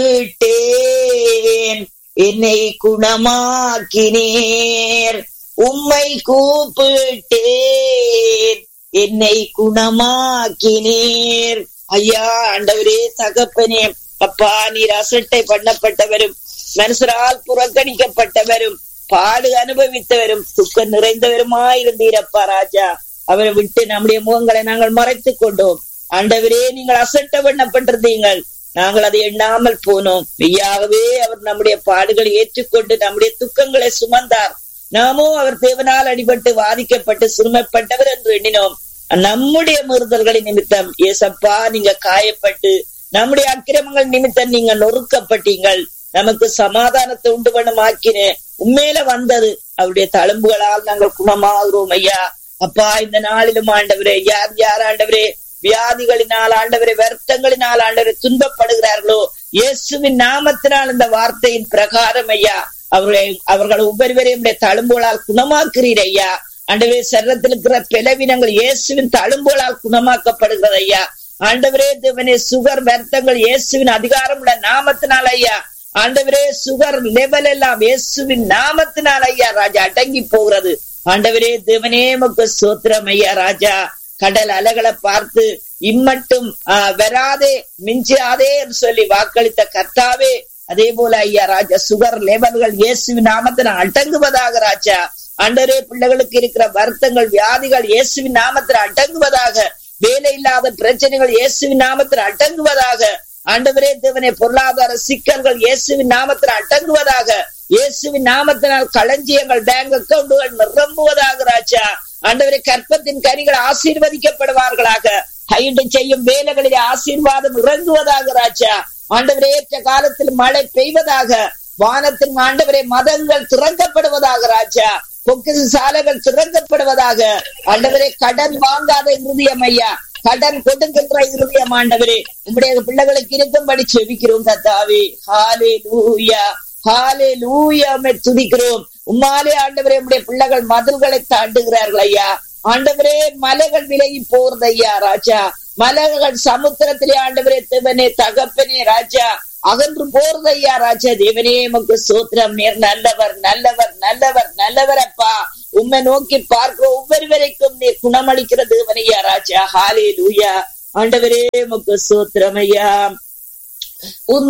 கூப்பிட்டேன் என்னை குணமாக்கினீர் உம்மை கூப்பிட்டேன் என்னை குணமாக்கினீர் ஐயா ஆண்டவரே தகப்பனே அப்பா நீர் அசட்டை பண்ணப்பட்டவரும் மனுஷரால் புறக்கணிக்கப்பட்டவரும் பாடு அனுபவித்தவரும் துக்கம் நிறைந்தவருமாயிருந்தீரப்பா ராஜா அவரை விட்டு நம்முடைய முகங்களை நாங்கள் மறைத்துக் கொண்டோம் ஆண்டவரே நீங்கள் அசட்ட பண்ணப்பட்டிருந்தீங்கள் நாங்கள் அதை எண்ணாமல் போனோம் மெய்யாகவே அவர் நம்முடைய பாடுகளை ஏற்றுக்கொண்டு நம்முடைய துக்கங்களை சுமந்தார் நாமோ அவர் தேவனால் அடிபட்டு வாதிக்கப்பட்டு சிறுமைப்பட்டவர் என்று எண்ணினோம் நம்முடைய மீறுதல்களின் நிமித்தம் ஏசப்பா நீங்க காயப்பட்டு நம்முடைய அக்கிரமங்கள் நிமித்தம் நீங்க நொறுக்கப்பட்டீங்கள் நமக்கு சமாதானத்தை உண்டு பண்ணும் ஆக்கின உண்மையில வந்தது அவருடைய தழும்புகளால் நாங்கள் குணமாகிறோம் ஐயா அப்பா இந்த நாளிலும் ஆண்டவரே யார் யார் ஆண்டவரே வியாதிகளினால் ஆண்டவரை வருத்தங்களினால் ஆண்டவரை துன்பப்படுகிறார்களோ இயேசுவின் நாமத்தினால் இந்த வார்த்தையின் பிரகாரம் ஐயா அவர்களை அவர்கள் ஒவ்வொருவரையும் தழும்புகளால் குணமாக்குறீர் ஐயா ஆண்டவரே சரீரத்தில் இருக்கிற பிளவினங்கள் இயேசுவின் தழும்புகளால் குணமாக்கப்படுகிறது ஐயா ஆண்டவரே தேவனே சுகர் வருத்தங்கள் இயேசுவின் அதிகாரம் உள்ள நாமத்தினால் ஐயா ஆண்டவரே சுகர் லெவல் எல்லாம் இயேசுவின் நாமத்தினால் ஐயா ராஜா அடங்கி போகிறது ஆண்டவரே தேவனே மக்கு சோத்திரம் ஐயா ராஜா கடல் அலைகளை பார்த்து இம்மட்டும் வராதே மிஞ்சாதே என்று சொல்லி வாக்களித்த கர்த்தாவே அதே போல ஐயா ராஜா சுகர் லெவல்கள் இயேசுவின் நாமத்தில் அடங்குவதாக ராஜா அண்டரே பிள்ளைகளுக்கு இருக்கிற வருத்தங்கள் வியாதிகள் இயேசுவின் நாமத்தில் அடங்குவதாக வேலை இல்லாத பிரச்சனைகள் இயேசுவின் நாமத்தில் அடங்குவதாக ஆண்டவரே தேவனே பொருளாதார சிக்கல்கள் இயேசுவின் நாமத்தில் அடங்குவதாக இயேசுவின் நாமத்தினால் களஞ்சியங்கள் பேங்க் அக்கவுண்டுகள் நிரம்புவதாக ராஜா ஆண்டவரே கற்பத்தின் கனிகள் ஆசீர்வதிக்கப்படுவார்களாக கையிட்டு செய்யும் வேலைகளிலே ஆசீர்வாதம் இறங்குவதாக ராஜா ஆண்டவரே ஏற்ற காலத்தில் மழை பெய்வதாக வானத்தின் ஆண்டவரே மதங்கள் திறக்கப்படுவதாக ராஜா பொக்கிசு சாலைகள் திறக்கப்படுவதாக ஆண்டவரே கடன் வாங்காத இருதயம் ஐயா கடன் கொடுக்கின்ற இருதயம் ஆண்டவரே உங்களுடைய பிள்ளைகளுக்கு இருக்கும்படி செவிக்கிறோம் கத்தாவே ஹாலே லூயா ஹாலே லூயாமை துதிக்கிறோம் உம்மாலே ஆண்டவரே உடைய பிள்ளைகள் மதில்களை தாண்டுகிறார்கள் ஐயா ஆண்டவரே மலைகள் விலகி போறது ஐயா ராஜா மலைகள் சமுத்திரத்திலே ஆண்டவரே தேவனே தகப்பனே ராஜா அகன்று போறது ஐயா ராஜா தேவனே மக்கு சோத்திரம் நேர் நல்லவர் நல்லவர் நல்லவர் நல்லவர் அப்பா உண்மை நோக்கி பார்க்கிற ஒவ்வொருவரைக்கும் நீர் குணமளிக்கிற தேவனையா ராஜா ஹாலே லூயா ஆண்டவரே மக்கு சோத்திரம் ஐயா